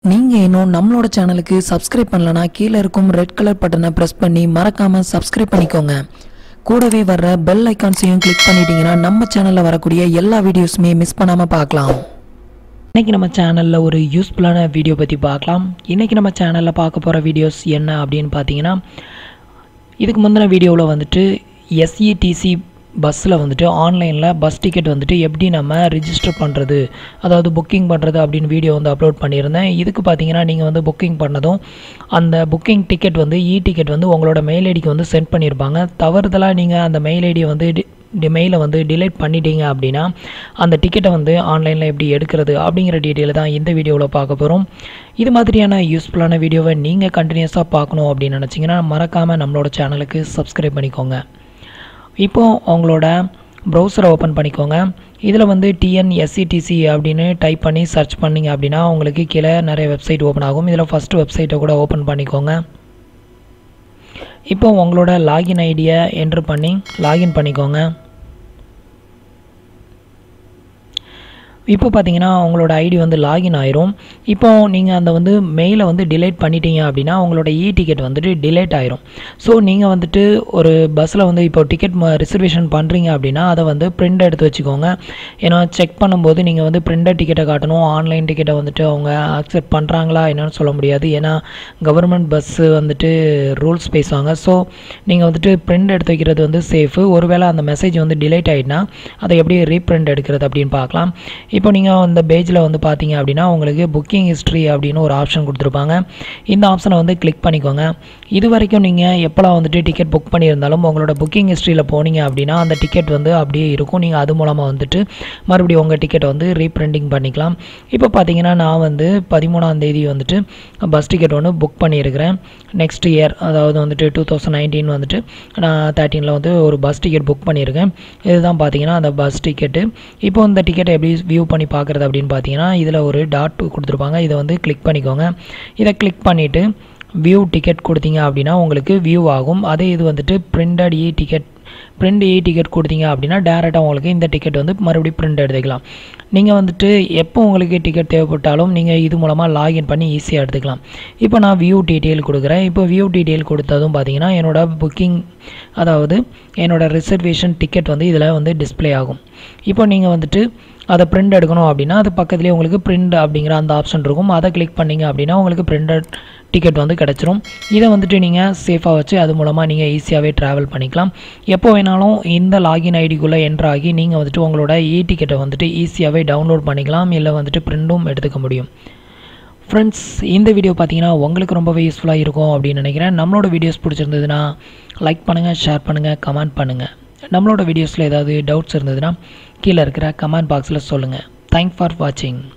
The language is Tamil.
நீங்கள் இன்னும் நம்மளோட சேனலுக்கு சப்ஸ்கிரைப் பண்ணலனா கீழே இருக்கும் ரெட் கலர் பட்டனை ப்ரெஸ் பண்ணி மறக்காமல் சப்ஸ்கிரைப் பண்ணிக்கோங்க கூடவே வர்ற பெல் ஐக்கான்ஸையும் கிளிக் பண்ணிட்டீங்கன்னா நம்ம சேனலில் வரக்கூடிய எல்லா வீடியோஸுமே மிஸ் பண்ணாமல் பார்க்கலாம் இன்றைக்கி நம்ம சேனலில் ஒரு யூஸ்ஃபுல்லான வீடியோ பற்றி பார்க்கலாம் இன்றைக்கி நம்ம சேனலில் பார்க்க போகிற வீடியோஸ் என்ன அப்படின்னு பார்த்தீங்கன்னா இதுக்கு முந்தின வீடியோவில் வந்துட்டு எஸ்இடிசி பஸ்ஸில் வந்துட்டு ஆன்லைனில் பஸ் டிக்கெட் வந்துட்டு எப்படி நம்ம ரிஜிஸ்டர் பண்ணுறது அதாவது புக்கிங் பண்ணுறது அப்படின்னு வீடியோ வந்து அப்லோட் பண்ணியிருந்தேன் இதுக்கு பார்த்தீங்கன்னா நீங்கள் வந்து புக்கிங் பண்ணதும் அந்த புக்கிங் டிக்கெட் வந்து இ டிக்கெட் வந்து உங்களோட மெயில் ஐடிக்கு வந்து சென்ட் பண்ணியிருப்பாங்க தவறுதலாக நீங்கள் அந்த மெயில் ஐடியை வந்து டி மெயிலை வந்து டிலைட் பண்ணிட்டீங்க அப்படின்னா அந்த டிக்கெட்டை வந்து ஆன்லைனில் எப்படி எடுக்கிறது அப்படிங்கிற டீட்டெயில் தான் இந்த வீடியோவில் பார்க்க போகிறோம் இது மாதிரியான யூஸ்ஃபுல்லான வீடியோவை நீங்கள் கண்டினியூஸாக பார்க்கணும் அப்படின்னு நினச்சிங்கன்னா மறக்காமல் நம்மளோட சேனலுக்கு சப்ஸ்கிரைப் பண்ணிக்கோங்க இப்போ உங்களோட ப்ரௌசரை ஓப்பன் பண்ணிக்கோங்க இதில் வந்து டிஎன்எஸ்சிடிசி அப்படின்னு டைப் பண்ணி சர்ச் பண்ணிங்க அப்படின்னா உங்களுக்கு கீழே நிறைய வெப்சைட் ஓப்பன் ஆகும் இதில் ஃபஸ்ட்டு வெப்சைட்டை கூட ஓப்பன் பண்ணிக்கோங்க இப்போ உங்களோட லாகின் ஐடியை என்ட்ரு பண்ணி லாகின் பண்ணிக்கோங்க இப்போ பார்த்தீங்கன்னா உங்களோட ஐடி வந்து லாகின் ஆயிரும் இப்போ நீங்கள் அந்த வந்து மெயிலை வந்து டிலேட் பண்ணிட்டீங்க அப்படின்னா உங்களோட இ டிக்கெட் வந்துட்டு டிலேட் ஆயிரும் ஸோ நீங்கள் வந்துட்டு ஒரு பஸ்ஸில் வந்து இப்போ டிக்கெட் ரிசர்வேஷன் பண்ணுறீங்க அப்படின்னா அதை வந்து பிரிண்ட் எடுத்து வச்சுக்கோங்க ஏன்னா செக் பண்ணும்போது நீங்கள் வந்து பிரிண்டட் டிக்கெட்டை காட்டணும் ஆன்லைன் டிக்கெட்டை வந்துட்டு அவங்க அக்செப்ட் பண்ணுறாங்களா என்னன்னு சொல்ல முடியாது ஏன்னா கவர்மெண்ட் பஸ்ஸு வந்துட்டு ரூல்ஸ் பேசுவாங்க ஸோ நீங்கள் வந்துட்டு பிரிண்ட் எடுத்து வைக்கிறது வந்து சேஃபு ஒருவேளை அந்த மெசேஜ் வந்து டிலேட் ஆகிட்டுனா அதை எப்படி ரீப்ரிண்ட் எடுக்கிறது அப்படின்னு பார்க்கலாம் இப்போ நீங்கள் அந்த பேஜில் வந்து பார்த்தீங்க அப்படின்னா உங்களுக்கு புக்கிங் ஹிஸ்ட்ரி அப்படின்னு ஒரு ஆப்ஷன் கொடுத்துருப்பாங்க இந்த ஆப்ஷனை வந்து கிளிக் பண்ணிக்கோங்க இது வரைக்கும் நீங்கள் எப்போலாம் வந்துட்டு டிக்கெட் புக் பண்ணியிருந்தாலும் உங்களோட புக்கிங் ஹிஸ்ட்ரியில் போனீங்க அப்படின்னா அந்த டிக்கெட் வந்து அப்படியே இருக்கும் நீங்கள் அது மூலமாக வந்துட்டு மறுபடியும் உங்கள் டிக்கெட்டை வந்து ரீப்ரிண்டிங் பண்ணிக்கலாம் இப்போ பார்த்தீங்கன்னா நான் வந்து பதிமூணாம் தேதி வந்துட்டு பஸ் டிக்கெட் ஒன்று புக் பண்ணியிருக்கிறேன் நெக்ஸ்ட் இயர் அதாவது வந்துட்டு டூ தௌசண்ட் நைன்டீன் வந்துட்டு நான் தேர்ட்டீனில் வந்து ஒரு பஸ் டிக்கெட் புக் பண்ணியிருக்கேன் இதுதான் பார்த்தீங்கன்னா அந்த பஸ் டிக்கெட்டு இப்போ இந்த டிக்கெட்டை எப்படி வியூ பண்ணி பார்க்குறது அப்படின்னு பார்த்தீங்கன்னா இதில் ஒரு டாட் கொடுத்துருப்பாங்க இதை வந்து கிளிக் பண்ணிக்கோங்க இதை கிளிக் பண்ணிவிட்டு வியூ டிக்கெட் கொடுத்தீங்க அப்படின்னா உங்களுக்கு வியூ ஆகும் அதே இது வந்துட்டு printed e ticket print e ticket கொடுத்தீங்க அப்படின்னா டேரெக்டாக உங்களுக்கு இந்த டிக்கெட் வந்து மறுபடியும் பிரிண்ட் எடுத்துக்கலாம் நீங்கள் வந்துட்டு எப்போ உங்களுக்கு டிக்கெட் தேவைப்பட்டாலும் நீங்கள் இது மூலமாக லாகின் பண்ணி ஈஸியாக எடுத்துக்கலாம் இப்போ நான் வியூ டீட்டெயில் கொடுக்குறேன் இப்போ வியூ டீட்டெயில் கொடுத்ததும் பார்த்தீங்கன்னா என்னோடய புக்கிங் அதாவது என்னோடய ரிசர்வேஷன் டிக்கெட் வந்து இதில் வந்து டிஸ்பிளே ஆகும் இப்போ நீங்கள் வந்துட்டு அதை பிரிண்ட் எடுக்கணும் அப்படின்னா அது பக்கத்துலேயே உங்களுக்கு பிரிண்ட் அப்படிங்கிற அந்த ஆப்ஷன் இருக்கும் அதை கிளிக் பண்ணிங்க அப்படின்னா உங்களுக்கு பிரிண்டட் டிக்கெட் வந்து கிடச்சிரும் இதை வந்துட்டு நீங்கள் சேஃபாக வச்சு அது மூலமாக நீங்கள் ஈஸியாகவே ட்ராவல் பண்ணிக்கலாம் எப்போ வேணாலும் இந்த லாகின் ஐடிக்குள்ளே என்ட்ரு ஆகி நீங்கள் வந்துட்டு உங்களோட இ டிக்கெட்டை வந்துட்டு ஈஸியாகவே டவுன்லோட் பண்ணிக்கலாம் இல்லை வந்துட்டு பிரிண்ட்டும் எடுத்துக்க முடியும் ஃப்ரெண்ட்ஸ் இந்த வீடியோ பார்த்தீங்கன்னா உங்களுக்கு ரொம்பவே யூஸ்ஃபுல்லாக இருக்கும் அப்படின்னு நினைக்கிறேன் நம்மளோட வீடியோஸ் பிடிச்சிருந்ததுன்னா லைக் பண்ணுங்கள் ஷேர் பண்ணுங்கள் கமெண்ட் பண்ணுங்கள் நம்மளோட வீடியோஸில் ஏதாவது டவுட்ஸ் இருந்ததுன்னா கீழே இருக்கிற கமெண்ட் பாக்ஸில் சொல்லுங்கள் தேங்க் ஃபார் வாட்சிங்